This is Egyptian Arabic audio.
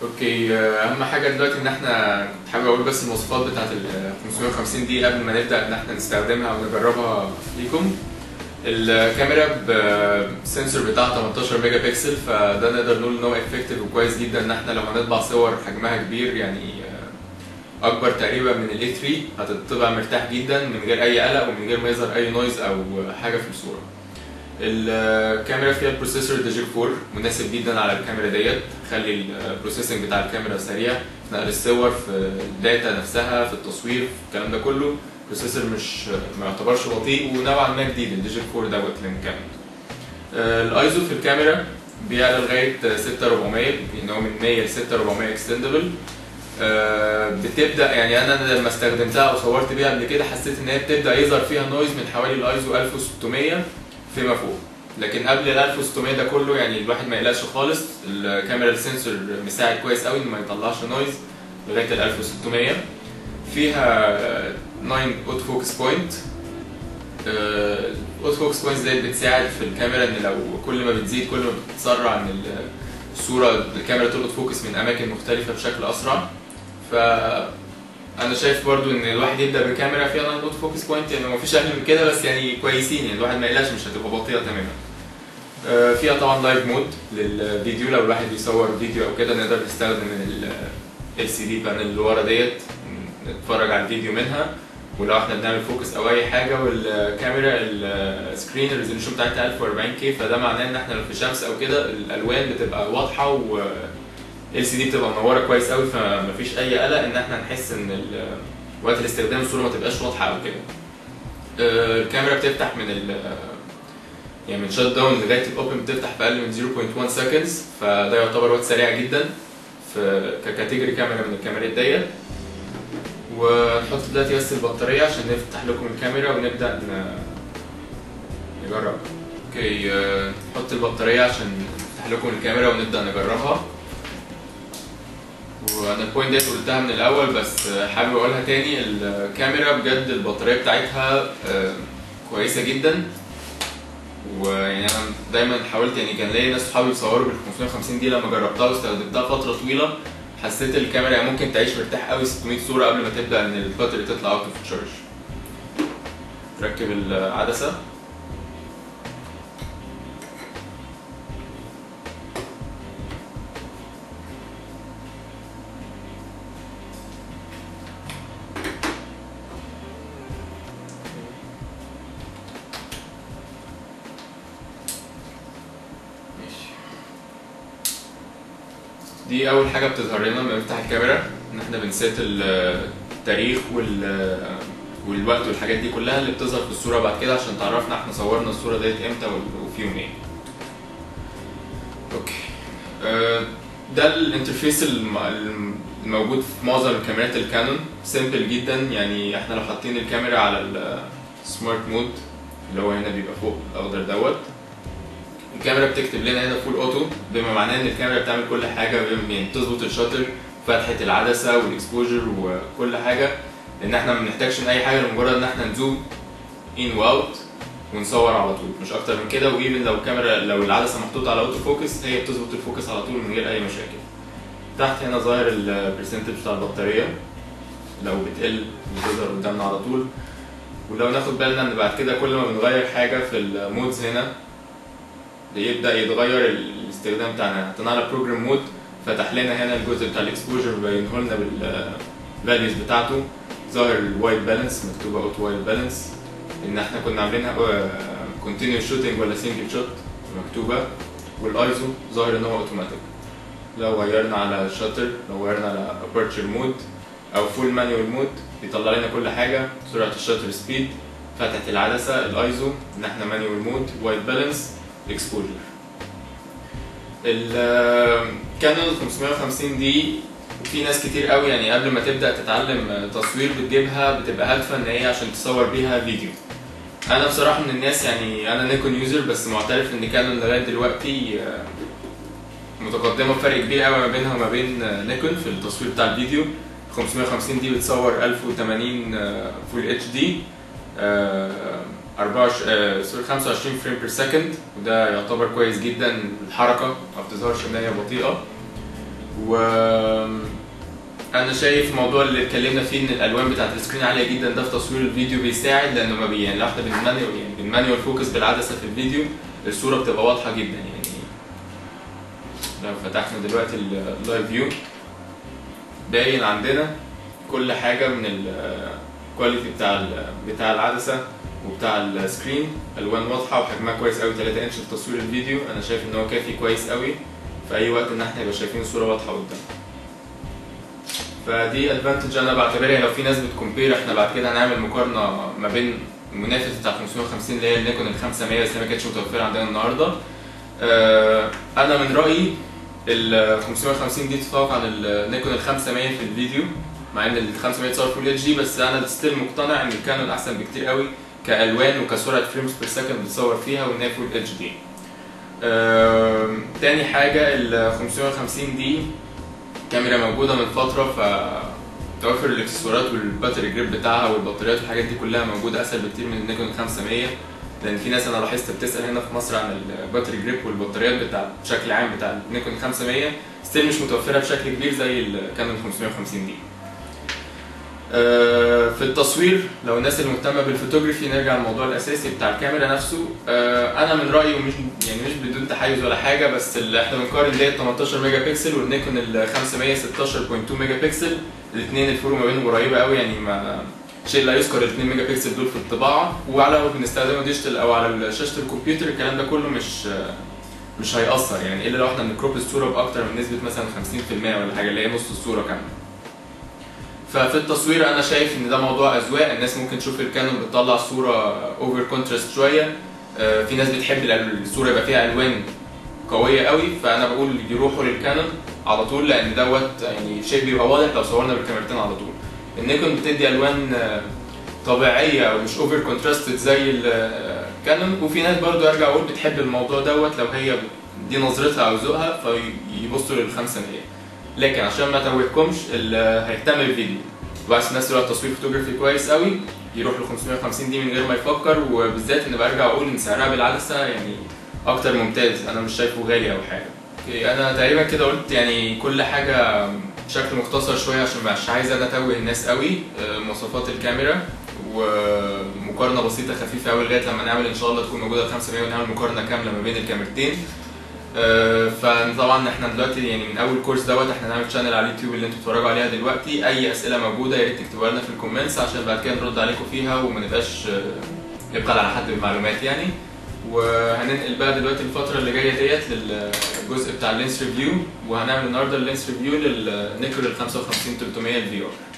اوكي آه، اهم حاجه دلوقتي ان احنا كنت حابب اقول بس المواصفات بتاعت ال 550 دي قبل ما نبدا ان احنا نستخدمها ونجربها ليكم الكاميرا بسنسور بتاع 18 ميجا بكسل فده نقدر نقول ان هو افكتيف وكويس جدا ان احنا لو هنطبع صور حجمها كبير يعني آه، اكبر تقريبا من الاي 3 هتطبع مرتاح جدا من غير اي قلق ومن غير ما يظهر اي نويز او حاجه في الصوره الكاميرا فيها البروسيسور ديجير 4 مناسب جدا على الكاميرا ديت خلي البروسيسنج بتاع الكاميرا سريع في نقل الصور في الداتا نفسها في التصوير في الكلام ده كله البروسيسور مش ما يعتبرش بطيء ونوعا ما جديد الديجير 4 دوت للكاميرا الايزو في الكاميرا بيعلى لغايه 6400 ان هو من 100 ل 6400 اكستندبل بتبدا يعني انا لما استخدمتها او صورت بيها قبل كده حسيت ان هي بتبدا يظهر فيها نويز من حوالي الايزو 1600 فيما فوق لكن قبل ال 1600 ده كله يعني الواحد ما يقلقش خالص الكاميرا السنسور مساعد كويس قوي ان ما يطلعش نويز لغايه ال 1600 فيها 9 اوت فوكس بوينت الاوت فوكس بوينتس ديت بتساعد في الكاميرا ان لو كل ما بتزيد كل ما بتسرع ان الصوره الكاميرا تلقط فوكس من اماكن مختلفه بشكل اسرع ف انا شايف برضو ان الواحد يبدا بكاميرا فيها 9 اوت فوكس بوينت يعني ما فيش اقل من كده بس يعني كويسين يعني الواحد ما يقلقش مش هتبقى بطيئه تماما آه، فيها طبعا لايف مود للفيديو لو الواحد بيصور فيديو او كده نقدر نستخدم ال سي دي بانل اللي ورا ديت نتفرج على الفيديو منها ولو احنا بنعمل فوكس او اي حاجه والكاميرا السكرين الريزولوشن بتاعتها 1040 كي فده معناه ان احنا لو في شمس او كده الالوان بتبقى واضحه و ال سي دي بتبقى منوره كويس قوي فمفيش اي قلق ان احنا نحس ان ال- وقت الاستخدام الصوره ما تبقاش واضحه او كده آه، الكاميرا بتفتح من ال يعني من شات داون لغايه الاوبن بتفتح في اقل من 0.1 سكندز فده يعتبر وقت سريع جدا في ككاتيجوري كاميرا من الكاميرات ديت ونحط دلوقتي بس البطاريه عشان نفتح لكم الكاميرا ونبدا ن- نجرب اوكي آه، نحط البطاريه عشان نفتح لكم الكاميرا ونبدا نجربها وانا البوينت ديت قلتها من الاول بس حابب اقولها تاني الكاميرا بجد البطاريه بتاعتها آه، كويسه جدا ويعني انا دايما حاولت يعني كان ليا ناس صحابي بيصوروا بال 550 دي لما جربتها واستخدمتها فتره طويله حسيت الكاميرا يعني ممكن تعيش مرتاح قوي 600 صوره قبل ما تبدا ان الباتري تطلع اوت اوف تشارج ركب العدسه ماشي دي اول حاجه بتظهر لنا لما نفتح الكاميرا ان احنا بنسيت التاريخ وال والوقت والحاجات دي كلها اللي بتظهر في الصوره بعد كده عشان تعرفنا احنا صورنا الصوره ديت امتى وال- وفي يوم ايه اوكي آه، ده الانترفيس الم- الم- الموجود في معظم الكاميرات الكانون سيمبل جدا يعني احنا لو حاطين الكاميرا على السمارت مود اللي هو هنا بيبقى فوق الاخضر دوت الكاميرا بتكتب لنا هنا فول اوتو بما معناه ان الكاميرا بتعمل كل حاجه بم- يعني بتظبط الشاتر فتحه العدسه والاكسبوجر وكل حاجه لان احنا ما بنحتاجش من اي حاجه لمجرد ان احنا نزوم ان واوت ونصور على طول مش اكتر من كده وايفن لو الكاميرا لو العدسه محطوطه على اوتو فوكس هي بتظبط الفوكس على طول من غير اي مشاكل تحت هنا ظاهر البرسنتج بتاع البطاريه لو بتقل بتظهر قدامنا على طول ولو ناخد بالنا ان بعد كده كل ما بنغير حاجه في المودز هنا يبدا يتغير الاستخدام بتاعنا حطينا على بروجرام مود فتح لنا هنا الجزء بتاع الاكسبوجر بينه لنا بالفاليوز بتاعته ظاهر الوايت بالانس مكتوبه اوت وايت بالانس ان احنا كنا عاملينها كونتينيوس شوتنج ولا سنجل شوت مكتوبه والايزو ظاهر ان هو اوتوماتيك لو غيرنا على شاتر لو غيرنا على ابرتشر مود او فول مانيوال مود بيطلع لنا كل حاجه سرعه الشاتر سبيد فتحه العدسه الايزو ان احنا مانيوال مود وايت بالانس اكسبوجر الكانون 550 دي في ناس كتير قوي يعني قبل ما تبدا تتعلم تصوير بتجيبها بتبقى هادفه ان هي عشان تصور بيها فيديو انا بصراحه من الناس يعني انا نيكون يوزر بس معترف ان كانون لغايه دلوقتي آه، متقدمه بفرق كبير قوي ما بينها وما بين آه، نيكون في التصوير بتاع الفيديو 550 دي بتصور 1080 فول اتش دي 24 آه، سوري 25 فريم بير سكند وده يعتبر كويس جدا الحركه ما بتظهرش ان هي بطيئه و انا شايف موضوع اللي اتكلمنا فيه ان الالوان بتاعت السكرين عاليه جدا ده في تصوير الفيديو بيساعد لانه ما بي يعني لو احنا بالمانيوال يعني بالمانيوال فوكس بالعدسه في الفيديو الصوره بتبقى واضحه جدا يعني لو فتحنا دلوقتي اللايف فيو باين عندنا كل حاجه من الكواليتي بتاع ال- بتاع العدسه وبتاع السكرين الوان واضحه وحجمها كويس قوي 3 انش في تصوير الفيديو انا شايف ان هو كافي كويس قوي في اي وقت ان احنا يبقى شايفين الصوره واضحه قدام فدي ادفانتج انا بعتبرها لو في ناس بتكمبير احنا بعد كده هنعمل مقارنه ما بين المنافس بتاع 550 اللي هي النيكون ال 500 بس هي ما كانتش متوفره عندنا النهارده آه، انا من رايي ال 550 دي تتفوق عن النيكون ال 500 في الفيديو مع ان ال 500 تصور فول اتش دي بس انا ستيل مقتنع ان الكانون احسن بكتير قوي كالوان وكسرعه فريمز بير سكند بتصور فيها وان هي فول اتش دي آم، تاني حاجه ال 550 دي كاميرا موجوده من فتره ف توفر الاكسسوارات والباتري جريب بتاعها والبطاريات والحاجات دي كلها موجوده اسهل بكتير من النيكون 500 لان في ناس انا لاحظت بتسال هنا في مصر عن الباتري جريب والبطاريات بتاع بشكل عام بتاع النيكون 500 ستيل مش متوفره بشكل كبير زي الكانون 550 دي آه، في التصوير لو الناس اللي مهتمه بالفوتوغرافي نرجع للموضوع الاساسي بتاع الكاميرا نفسه آه، انا من رايي ومش يعني مش بدون تحيز ولا حاجه بس اللي احنا بنقارن اللي هي 18 ميجا بكسل والنيكون ال 500 16.2 ميجا بكسل الاثنين الفروق ما بينهم قريبه قوي يعني ما شيء لا يذكر ال 2 ميجا بكسل دول في الطباعه وعلى ما بنستخدمه ديجيتال او على شاشه الكمبيوتر الكلام ده كله مش مش هيأثر يعني الا لو احنا بنكروب الصوره باكتر من نسبه مثلا 50% ولا حاجه اللي هي نص الصوره كامله ففي التصوير انا شايف ان ده موضوع اذواق الناس ممكن تشوف الكانون بتطلع صوره اوفر كونتراست شويه آه، في ناس بتحب الأل- الصوره يبقى فيها الوان قويه قوي فانا بقول يروحوا للكانون على طول لان دوت يعني شيء بيبقى واضح لو صورنا بالكاميرتين على طول النيكون بتدي الوان آه، طبيعيه او مش اوفر كونتراستد زي الكانون وفي ناس برضو ارجع اقول بتحب الموضوع دوت لو هي دي نظرتها او ذوقها فيبصوا لل 500 لكن عشان ما توهكمش اللي هيهتم بالفيديو وعايز في نفس الوقت تصوير فوتوغرافي كويس قوي يروح ل 550 دي من غير ما يفكر وبالذات ان برجع اقول ان سعرها بالعدسه يعني اكتر ممتاز انا مش شايفه غالي او حاجه اوكي انا تقريبا كده قلت يعني كل حاجه بشكل مختصر شويه عشان مش عايز انا اتوه الناس قوي آه، مواصفات الكاميرا ومقارنه بسيطه خفيفه قوي لغايه لما نعمل ان شاء الله تكون موجوده 500 ونعمل مقارنه كامله ما بين الكاميرتين آه، فطبعا احنا دلوقتي يعني من اول كورس دوت احنا نعمل شانل على اليوتيوب اللي انتوا بتتفرجوا عليها دلوقتي اي اسئله موجوده يا ريت تكتبوها لنا في الكومنتس عشان بعد كده نرد عليكم فيها وما نبقاش آه، نبخل على حد بالمعلومات يعني وهننقل بقى دلوقتي الفتره اللي جايه ديت للجزء بتاع اللينس ريفيو وهنعمل النهارده اللينس ريفيو للنيكول ال 55 300 الفي ار